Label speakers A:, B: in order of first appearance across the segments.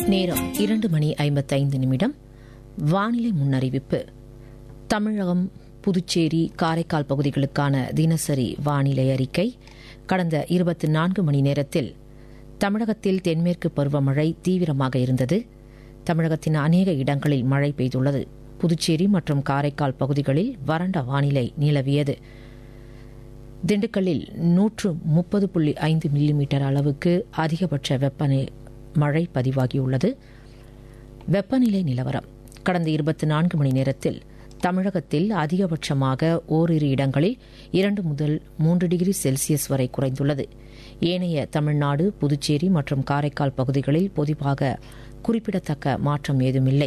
A: நேரம் இரண்டு மணி ஐம்பத்தைந்து நிமிடம் வானிலை முன்னறிவிப்பு தமிழகம் புதுச்சேரி காரைக்கால் பகுதிகளுக்கான தினசரி வானிலை அறிக்கை கடந்த இருபத்தி நான்கு மணி நேரத்தில் தமிழகத்தில் தென்மேற்கு பருவமழை தீவிரமாக இருந்தது தமிழகத்தின் அநேக இடங்களில் மழை பெய்துள்ளது புதுச்சேரி மற்றும் காரைக்கால் பகுதிகளில் வறண்ட வானிலை நிலவியது திண்டுக்கல்லில் நூற்று முப்பது புள்ளி ஐந்து மில்லிமீட்டர் அளவுக்கு அதிகபட்ச வெப்பநிலை மழை பதிவாகியுள்ளது வெப்பநிலை நிலவரம் கடந்த இருபத்தி நான்கு மணி நேரத்தில் தமிழகத்தில் அதிகபட்சமாக ஓரிரு இடங்களில் இரண்டு முதல் மூன்று டிகிரி செல்சியஸ் வரை குறைந்துள்ளது ஏனைய தமிழ்நாடு புதுச்சேரி மற்றும் காரைக்கால் பகுதிகளில் பொதுவாக குறிப்பிடத்தக்க மாற்றம் ஏதுமில்லை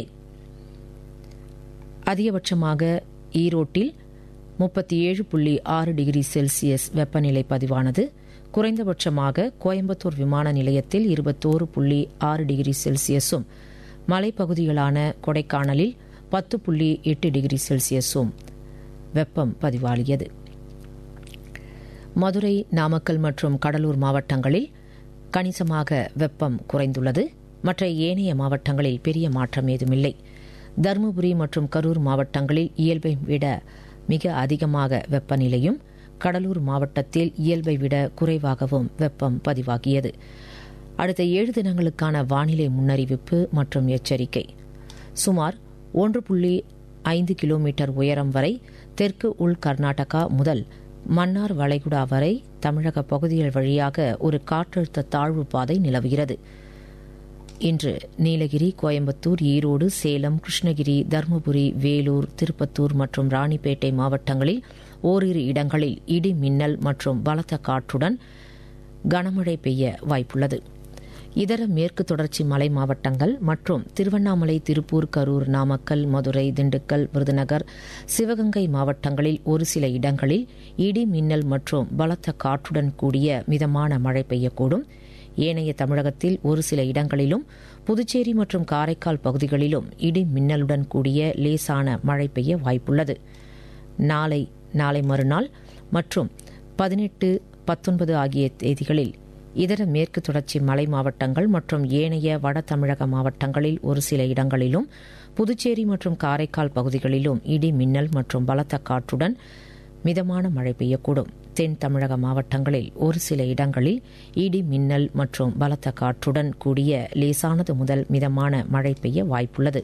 A: அதிகபட்சமாக ஈரோட்டில் முப்பத்தி ஏழு புள்ளி ஆறு டிகிரி செல்சியஸ் வெப்பநிலை பதிவானது குறைந்தபட்சமாக கோயம்புத்தூர் விமான நிலையத்தில் இருபத்தோரு புள்ளி ஆறு டிகிரி செல்சியஸும் மலைப்பகுதிகளான கொடைக்கானலில் பத்து புள்ளி எட்டு டிகிரி செல்சியஸும் வெப்பம் பதிவாகியது மதுரை நாமக்கல் மற்றும் கடலூர் மாவட்டங்களில் கணிசமாக வெப்பம் குறைந்துள்ளது மற்ற ஏனைய மாவட்டங்களில் பெரிய மாற்றம் ஏதுமில்லை தருமபுரி மற்றும் கரூர் மாவட்டங்களில் இயல்பை விட மிக அதிகமாக வெப்பநிலையும் கடலூர் மாவட்டத்தில் இயல்பை விட குறைவாகவும் வெப்பம் பதிவாகியது அடுத்த ஏழு தினங்களுக்கான வானிலை முன்னறிவிப்பு மற்றும் எச்சரிக்கை சுமார் ஒன்று புள்ளி ஐந்து கிலோமீட்டர் உயரம் வரை தெற்கு உள் கர்நாடகா முதல் மன்னார் வளைகுடா வரை தமிழக பகுதிகள் வழியாக ஒரு காற்றழுத்த தாழ்வு பாதை நிலவுகிறது இன்று நீலகிரி கோயம்புத்தூர் ஈரோடு சேலம் கிருஷ்ணகிரி தருமபுரி வேலூர் திருப்பத்தூர் மற்றும் ராணிப்பேட்டை மாவட்டங்களில் ஓரிரு இடங்களில் இடி மின்னல் மற்றும் பலத்த காற்றுடன் கனமழை பெய்ய வாய்ப்புள்ளது இதர மேற்கு தொடர்ச்சி மலை மாவட்டங்கள் மற்றும் திருவண்ணாமலை திருப்பூர் கரூர் நாமக்கல் மதுரை திண்டுக்கல் விருதுநகர் சிவகங்கை மாவட்டங்களில் ஒரு சில இடங்களில் இடி மின்னல் மற்றும் பலத்த காற்றுடன் கூடிய மிதமான மழை பெய்யக்கூடும் ஏனைய தமிழகத்தில் ஒரு சில இடங்களிலும் புதுச்சேரி மற்றும் காரைக்கால் பகுதிகளிலும் இடி மின்னலுடன் கூடிய லேசான மழை பெய்ய வாய்ப்புள்ளது நாளை நாளை மறுநாள் மற்றும் பதினெட்டு பத்தொன்பது ஆகிய தேதிகளில் இதர மேற்கு தொடர்ச்சி மலை மாவட்டங்கள் மற்றும் ஏனைய வட தமிழக மாவட்டங்களில் ஒரு சில இடங்களிலும் புதுச்சேரி மற்றும் காரைக்கால் பகுதிகளிலும் இடி மின்னல் மற்றும் பலத்த காற்றுடன் மிதமான மழை பெய்யக்கூடும் தென் தமிழக மாவட்டங்களில் ஒரு சில இடங்களில் இடி மின்னல் மற்றும் பலத்த காற்றுடன் கூடிய லேசானது முதல் மிதமான மழை பெய்ய வாய்ப்புள்ளது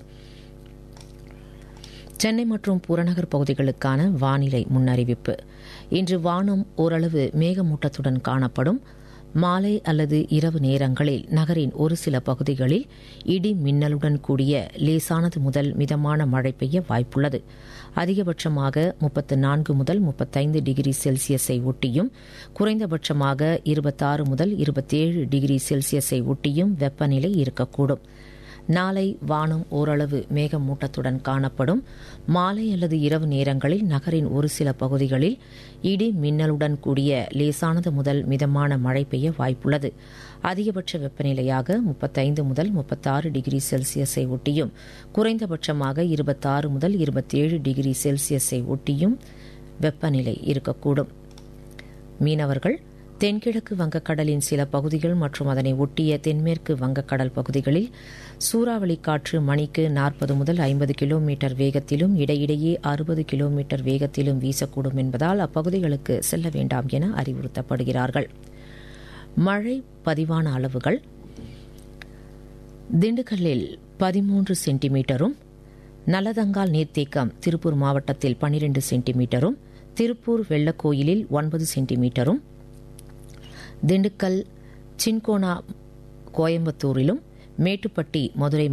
A: சென்னை மற்றும் புறநகர் பகுதிகளுக்கான வானிலை முன்னறிவிப்பு இன்று வானம் ஓரளவு மேகமூட்டத்துடன் காணப்படும் மாலை அல்லது இரவு நேரங்களில் நகரின் ஒரு சில பகுதிகளில் இடி மின்னலுடன் கூடிய லேசானது முதல் மிதமான மழை பெய்ய வாய்ப்புள்ளது அதிகபட்சமாக முப்பத்து நான்கு முதல் முப்பத்தைந்து டிகிரி செல்சியஸை ஒட்டியும் குறைந்தபட்சமாக இருபத்தாறு முதல் இருபத்தேழு டிகிரி செல்சியஸை ஒட்டியும் வெப்பநிலை இருக்கக்கூடும் நாளை வானம் ஓரளவு மேகமூட்டத்துடன் காணப்படும் மாலை அல்லது இரவு நேரங்களில் நகரின் ஒரு சில பகுதிகளில் இடி மின்னலுடன் கூடிய லேசானது முதல் மிதமான மழை பெய்ய வாய்ப்புள்ளது அதிகபட்ச வெப்பநிலையாக முப்பத்தைந்து முதல் முப்பத்தாறு டிகிரி செல்சியஸை ஒட்டியும் குறைந்தபட்சமாக இருபத்தாறு முதல் இருபத்தேழு டிகிரி செல்சியஸை ஒட்டியும் வெப்பநிலை இருக்கக்கூடும் மீனவர்கள் தென்கிழக்கு வங்கக்கடலின் சில பகுதிகள் மற்றும் அதனை ஒட்டிய தென்மேற்கு வங்கக்கடல் பகுதிகளில் சூறாவளி காற்று மணிக்கு நாற்பது முதல் ஐம்பது கிலோமீட்டர் வேகத்திலும் இடையிடையே அறுபது கிலோமீட்டர் வேகத்திலும் வீசக்கூடும் என்பதால் அப்பகுதிகளுக்கு செல்ல வேண்டாம் என அறிவுறுத்தப்படுகிறார்கள் மழை பதிவான அளவுகள் திண்டுக்கல்லில் பதிமூன்று சென்டிமீட்டரும் நல்லதங்கால் நீர்த்தேக்கம் திருப்பூர் மாவட்டத்தில் பனிரெண்டு சென்டிமீட்டரும் திருப்பூர் வெள்ளக்கோயிலில் ஒன்பது சென்டிமீட்டரும் திண்டுக்கல் சின்கோனா கோயம்புத்தூரிலும் மேட்டுப்பட்டி மதுரை